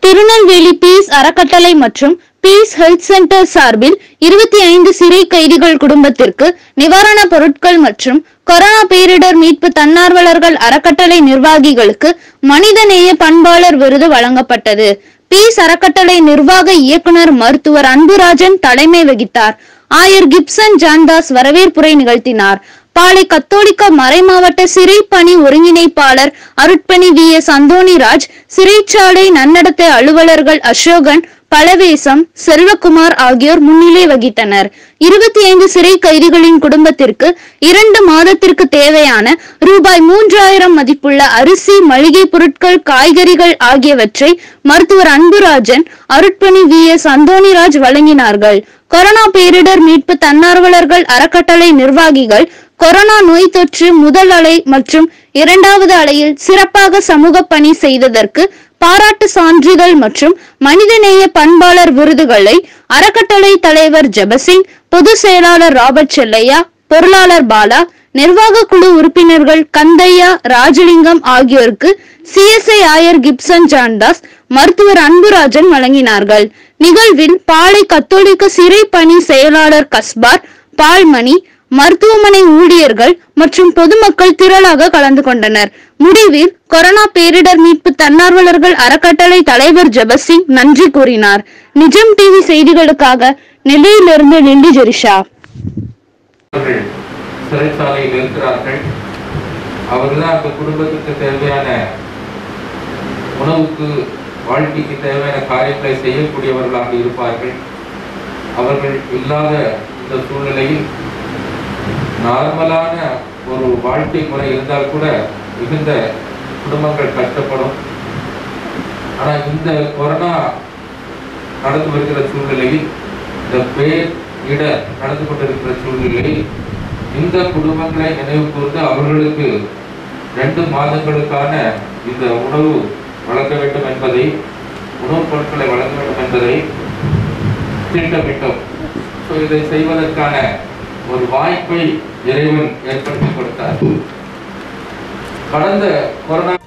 Tirunelveli piece அறக்கட்டளை மற்றும் piece health centre சார்பில் இருபத்தி ஐந்து சிறை கைதிகள் குடும்பத்திற்கு நிவாரணப் பொருட்கள் மற்றும் கொரோனா பேரிடர் மீட்பு தன்னார்வலர்கள் அறக்கட்டளை நிர்வாகிகளுக்கு மனிதநேய பண்பாளர் விருது வழங்கப்பட்டது பீஸ் அறக்கட்டளை நிர்வாக இயக்குனர் மருத்துவர் அன்புராஜன் தலைமை வகித்தார் ஆயர் கிப்சன் ஜான்தாஸ் வரவேற்புரை நிகழ்த்தினார் பாளை கத்தோலிக்க மறைமாவட்ட சிறை பணி ஒருங்கிணைப்பாளர் அருட்பணி வி எஸ் அந்தோணிராஜ் சிறைச்சாலை நன்னடத்தை அலுவலர்கள் அசோகன் பலவேசம் செல்வகுமார் ஆகியோர் முன்னிலை வகித்தனர் இருபத்தி ஐந்து சிறை கைதிகளின் குடும்பத்திற்கு இரண்டு மாதத்திற்கு தேவையான ரூபாய் மூன்றாயிரம் மதிப்புள்ள அரிசி மளிகை பொருட்கள் காய்கறிகள் ஆகியவற்றை மருத்துவர் அன்புராஜன் அருட்பணி வி எஸ் அந்தோணிராஜ் வழங்கினார்கள் கொரோனா பேரிடர் மீட்பு தன்னார்வலர்கள் அறக்கட்டளை நிர்வாகிகள் கொரோனா நோய் தொற்று முதல் அலை மற்றும் இரண்டாவது அலையில் சிறப்பாக சமூக பணி செய்ததற்கு பாராட்டு சான்றிதழ் மற்றும் மனிதநேய பண்பாளர் விருதுகளை அறக்கட்டளை தலைவர் ஜெபசிங் பொதுச் செயலாளர் ராபர்ட் செல்லையா பொருளாளர் பாலா நிர்வாக குழு உறுப்பினர்கள் கந்தையா ராஜலிங்கம் ஆகியோருக்கு சிஎஸ்ஐ ஆயர் கிப்சன் ஜான்தாஸ் மருத்துவர் அன்புராஜன் வழங்கினார்கள் நிகழ்வில் பாளை கத்தோலிக்க சிறை பணி செயலாளர் கஸ்பார் பால்மணி மருத்துவமனை ஊழியர்கள் மற்றும் பொதுமக்கள் திரளாக கலந்து கொண்டனர் முடிவில் கொரோனா பேரிடர் மீட்பு தன்னார்வலர்கள் அறக்கட்டளை தலைவர் ஜெபசிங் நன்றி கூறினார் நிஜம் டிவி செய்திகளுக்காக நெல்லையிலிருந்து லில்லி ஜெரிஷா அவர்கள் சிறைச்சாலையில் இருக்கிறார்கள் அவர்கள் தான் அந்த குடும்பத்துக்கு தேவையான உணவுக்கு வாழ்க்கைக்கு தேவையான காரியங்களை செய்யக்கூடியவர்களாக இருப்பார்கள் அவர்கள் இல்லாத இந்த சூழ்நிலையில் நார்மலான ஒரு வாழ்க்கை முறை இருந்தால் கூட மிகுந்த குடும்பங்கள் கஷ்டப்படும் ஆனால் இந்த கொரோனா நடந்து வருகிற சூழ்நிலையில் இந்த பேர் இட நடந்து கொண்டிருக்கிற சூழ்நிலையில் இந்த குடும்பங்களை நினைவு கூர்ந்து அவர்களுக்கு ரெண்டு மாதங்களுக்கான இந்த உணவு வழங்க வேண்டும் என்பதை உணவுப் பொருட்களை வழங்க வேண்டும் என்பதை திட்டமிட்டோம் ஸோ இதை செய்வதற்கான ஒரு வாய்ப்பை இறைவன் ஏற்படுத்தி கொடுத்தார் கடந்த கொரோனா